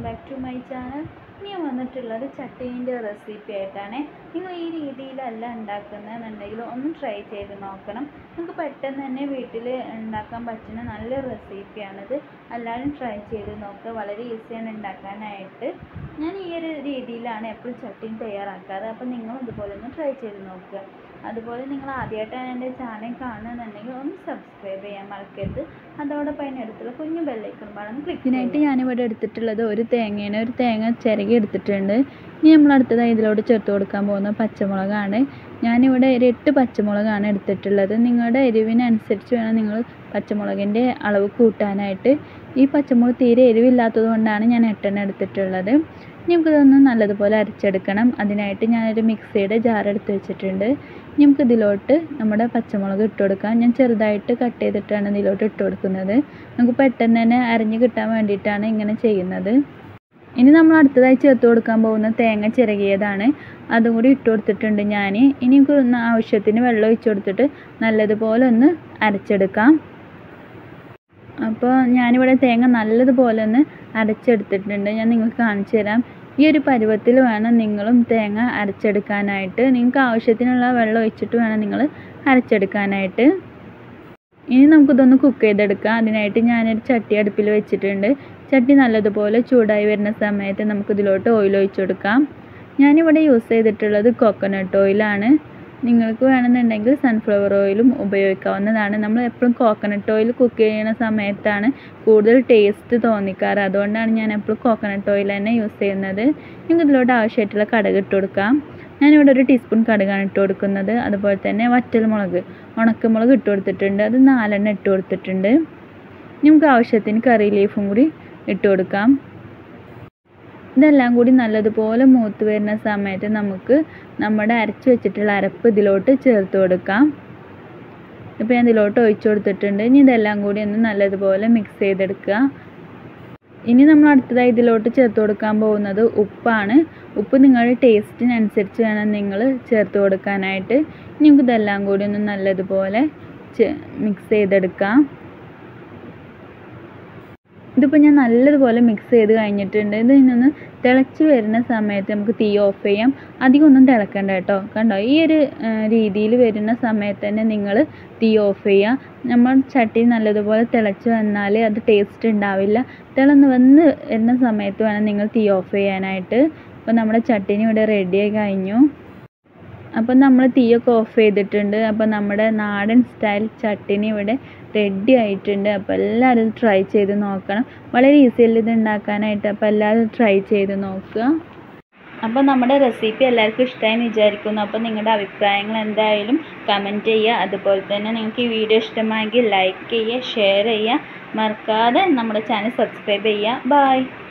back to my channel ഇനി ഞാൻ വന്നിട്ടുള്ളത് ചട്ടീൻ്റെ റെസിപ്പി ആയിട്ടാണ് നിങ്ങൾ ഈ രീതിയിലല്ല ഉണ്ടാക്കുന്നതെന്നുണ്ടെങ്കിൽ ഒന്ന് ട്രൈ ചെയ്ത് നോക്കണം നിങ്ങൾക്ക് പെട്ടെന്ന് തന്നെ വീട്ടിൽ ഉണ്ടാക്കാൻ പറ്റുന്ന നല്ല റെസിപ്പിയാണിത് എല്ലാവരും ട്രൈ ചെയ്ത് നോക്കുക വളരെ ഈസിയാണ് ഉണ്ടാക്കാനായിട്ട് ഞാൻ ഈ ഒരു രീതിയിലാണ് എപ്പോഴും ചട്ടീൻ തയ്യാറാക്കാറ് അപ്പോൾ നിങ്ങളും ഇതുപോലെ ഒന്ന് ട്രൈ ചെയ്ത് നോക്കുക അതുപോലെ നിങ്ങൾ ആദ്യമായിട്ടാണ് എൻ്റെ ചാനൽ കാണുന്നുണ്ടെങ്കിൽ ഒന്ന് സബ്സ്ക്രൈബ് ചെയ്യാൻ മറക്കരുത് അതോടൊപ്പം അതിനടുത്തുള്ള കുഞ്ഞു ബെല്ലൈക്കൺ വേണം ക്ലിക്ക് ഇതിനായിട്ട് ഞാനിവിടെ എടുത്തിട്ടുള്ളത് ഒരു തേങ്ങയാണ് ഒരു തേങ്ങ ചിരകി എടുത്തിട്ടുണ്ട് ഇനി നമ്മൾ അടുത്തതായി ഇതിലോട്ട് ചേർത്ത് കൊടുക്കാൻ പോകുന്ന പച്ചമുളകാണ് ഞാനിവിടെ ഒരു എട്ട് പച്ചമുളകാണ് എടുത്തിട്ടുള്ളത് നിങ്ങളുടെ എരിവിനനുസരിച്ച് വേണം നിങ്ങൾ പച്ചമുളകിൻ്റെ അളവ് കൂട്ടാനായിട്ട് ഈ പച്ചമുളക് തീരെ എരിവില്ലാത്തത് കൊണ്ടാണ് ഞാൻ എട്ടെണ്ണം എടുത്തിട്ടുള്ളത് ഇനി നമുക്കിതൊന്ന് നല്ലതുപോലെ അരച്ചെടുക്കണം അതിനായിട്ട് ഞാനൊരു മിക്സിയുടെ ജാർ എടുത്ത് വെച്ചിട്ടുണ്ട് ഇനി നമുക്ക് ഇതിലോട്ട് നമ്മുടെ പച്ചമുളക് ഇട്ട് കൊടുക്കാം ഞാൻ ചെറുതായിട്ട് കട്ട് ചെയ്തിട്ടാണ് ഇതിലോട്ട് ഇട്ട് കൊടുക്കുന്നത് നമുക്ക് പെട്ടെന്ന് തന്നെ അരഞ്ഞ് കിട്ടാൻ വേണ്ടിയിട്ടാണ് ഇങ്ങനെ ചെയ്യുന്നത് ഇനി നമ്മൾ അടുത്തതായി ചേർത്ത് കൊടുക്കാൻ പോകുന്ന തേങ്ങ ചിരകിയതാണ് അതും കൂടി ഇട്ട് കൊടുത്തിട്ടുണ്ട് ഞാൻ ഇനി നമുക്ക് ഒന്ന് ആവശ്യത്തിന് വെള്ളം ഒഴിച്ച് കൊടുത്തിട്ട് നല്ലതുപോലെ ഒന്ന് അരച്ചെടുക്കാം അപ്പോൾ ഞാനിവിടെ തേങ്ങ നല്ലതുപോലെ ഒന്ന് അരച്ചെടുത്തിട്ടുണ്ട് ഞാൻ നിങ്ങൾക്ക് കാണിച്ചു തരാം ഈ ഒരു പരുവത്തിൽ വേണം നിങ്ങളും തേങ്ങ അരച്ചെടുക്കാനായിട്ട് നിങ്ങൾക്ക് ആവശ്യത്തിനുള്ള വെള്ളം ഒഴിച്ചിട്ട് വേണം നിങ്ങൾ അരച്ചെടുക്കാനായിട്ട് ഇനി നമുക്കിതൊന്ന് കുക്ക് ചെയ്തെടുക്കാം അതിനായിട്ട് ഞാനൊരു ചട്ടി അടുപ്പിൽ വെച്ചിട്ടുണ്ട് ചട്ടി നല്ലതുപോലെ ചൂടായി വരുന്ന സമയത്ത് നമുക്കിതിലോട്ട് ഓയിൽ ഒഴിച്ചു കൊടുക്കാം ഞാനിവിടെ യൂസ് ചെയ്തിട്ടുള്ളത് കോക്കനട്ട് ഓയിലാണ് നിങ്ങൾക്ക് വേണമെന്നുണ്ടെങ്കിൽ സൺഫ്ലവർ ഓയിലും ഉപയോഗിക്കാവുന്നതാണ് നമ്മൾ എപ്പോഴും കോക്കനട്ട് ഓയിൽ കുക്ക് ചെയ്യുന്ന സമയത്താണ് കൂടുതൽ ടേസ്റ്റ് തോന്നിക്കാറ് അതുകൊണ്ടാണ് ഞാൻ എപ്പോഴും കോക്കനട്ട് ഓയിൽ തന്നെ യൂസ് ചെയ്യുന്നത് നിങ്ങൾക്ക് ഇതിലോട്ട് ആവശ്യമായിട്ടുള്ള കടുക് ഇട്ട് കൊടുക്കാം ഞാനിവിടെ ഒരു ടീസ്പൂൺ കടുകാണ് ഇട്ട് കൊടുക്കുന്നത് അതുപോലെ തന്നെ വറ്റൽമുളക് ഉണക്കമുളക് ഇട്ട് കൊടുത്തിട്ടുണ്ട് അത് നാലെണ്ണം ഇട്ട് കൊടുത്തിട്ടുണ്ട് നമുക്ക് ആവശ്യത്തിന് കറി ലീഫും കൂടി ഇട്ട് കൊടുക്കാം ഇതെല്ലാം കൂടി നല്ലതുപോലെ മൂത്ത് വരുന്ന സമയത്ത് നമുക്ക് നമ്മുടെ അരച്ച് വെച്ചിട്ടുള്ള അരപ്പ് ഇതിലോട്ട് ചേർത്ത് കൊടുക്കാം ഇപ്പോൾ ഞാൻ ഇതിലോട്ട് ഒഴിച്ചു കൊടുത്തിട്ടുണ്ട് ഇനി ഇതെല്ലാം കൂടി ഒന്ന് നല്ലതുപോലെ മിക്സ് ചെയ്തെടുക്കുക ഇനി നമ്മൾ അടുത്തതായി ഇതിലോട്ട് ചേർത്ത് കൊടുക്കാൻ പോകുന്നത് ഉപ്പാണ് ഉപ്പ് നിങ്ങളുടെ ടേസ്റ്റിനനുസരിച്ച് വേണം നിങ്ങൾ ചേർത്ത് കൊടുക്കാനായിട്ട് ഇനി നമുക്ക് ഇതെല്ലാം കൂടി ഒന്ന് നല്ലതുപോലെ മിക്സ് ചെയ്തെടുക്കാം ഇതിപ്പോൾ ഞാൻ നല്ലതുപോലെ മിക്സ് ചെയ്ത് കഴിഞ്ഞിട്ടുണ്ട് ഇത് ഇന്നൊന്ന് തിളച്ച് വരുന്ന സമയത്ത് നമുക്ക് തീ ഓഫ് ചെയ്യാം അധികം ഒന്നും തിളക്കണ്ട കേട്ടോ കണ്ടോ ഈ ഒരു രീതിയിൽ വരുന്ന സമയത്ത് തന്നെ നിങ്ങൾ തീ ഓഫ് ചെയ്യുക നമ്മൾ ചട്ടി നല്ലതുപോലെ തിളച്ച് വന്നാൽ അത് ടേസ്റ്റ് ഉണ്ടാവില്ല തിളന്ന് വന്ന് വരുന്ന സമയത്ത് വേണം നിങ്ങൾ തീ ഓഫ് ചെയ്യാനായിട്ട് അപ്പോൾ നമ്മുടെ ചട്ടിനി ഇവിടെ റെഡിയായി കഴിഞ്ഞു അപ്പം നമ്മൾ തീയൊക്കെ ഓഫ് ചെയ്തിട്ടുണ്ട് അപ്പോൾ നമ്മുടെ നാടൻ സ്റ്റൈൽ ചട്ടിനി ഇവിടെ റെഡി ആയിട്ടുണ്ട് അപ്പോൾ എല്ലാവരും ഇത് ട്രൈ ചെയ്ത് നോക്കണം വളരെ ഈസിയല്ല ഇത് ഉണ്ടാക്കാനായിട്ട് അപ്പോൾ എല്ലാവരും ട്രൈ ചെയ്ത് നോക്കുക അപ്പോൾ നമ്മുടെ റെസിപ്പി എല്ലാവർക്കും ഇഷ്ടമായി വിചാരിക്കുന്നു അപ്പോൾ നിങ്ങളുടെ അഭിപ്രായങ്ങൾ എന്തായാലും കമൻറ്റ് ചെയ്യുക അതുപോലെ തന്നെ നിങ്ങൾക്ക് ഈ വീഡിയോ ഇഷ്ടമായെങ്കിൽ ലൈക്ക് ചെയ്യുക ഷെയർ ചെയ്യുക മറക്കാതെ നമ്മുടെ ചാനൽ സബ്സ്ക്രൈബ് ചെയ്യുക ബായ്